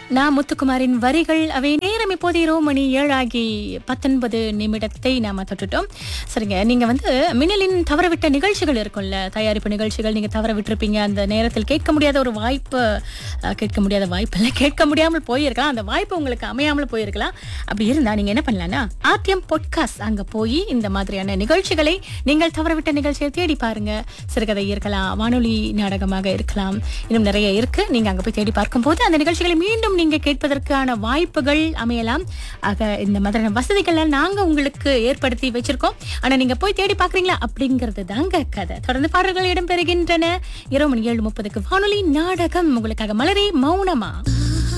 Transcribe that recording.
நான் முத்துக்குமாரின் வரிகள் அவை நேரம் இப்போது இரவு மணி ஏழாகி பத்தொன்பது நிமிடத்தை நாம தொட்டுட்டோம் சரிங்க நீங்க வந்து மின்னலின் தவறவிட்ட நிகழ்ச்சிகள் இருக்கும்ல தயாரிப்பு நிகழ்ச்சிகள் நீங்க தவற விட்டிருப்பீங்க அந்த நேரத்தில் கேட்க முடியாத ஒரு வாய்ப்பு அஹ், கேட்க முடியாத வாய்ப்பு இல்லை கேட்க முடியாமல் போயிருக்கலாம் அந்த வாய்ப்பு உங்களுக்கு அமையாமல் போயிருக்கலாம் அப்படி இருந்தா நீங்க என்ன பண்ணலாம்னா ஆர்டிஎம் பொட்காஸ்ட் அங்க போய் இந்த மாதிரியான நிகழ்ச்சிகளை நீங்கள் தவறவிட்ட நிகழ்ச்சியை தேடி பாருங்க சிறுகதை இருக்கலாம் வானொலி நாடகமாக இருக்கலாம் இன்னும் நிறைய இருக்கு நீங்க அங்க போய் தேடி பார்க்கும்போது அந்த நிகழ்ச்சிகளை மீண்டும் நீங்க கேட்பதற்கான வாய்ப்புகள் அமையலாம் ஆக இந்த மாதிரியான வசதிகள்லாம் நாங்க உங்களுக்கு ஏற்படுத்தி வச்சிருக்கோம் ஆனா நீங்க போய் தேடி பாக்குறீங்களா அப்படிங்கிறது தாங்க கதை தொடர்ந்து பாடல்கள் இடம்பெறுகின்றன இரவு மணி ஏழு முப்பதுக்கு வானொலி நாடகம் உங்களுக்காக மலரே மௌனமா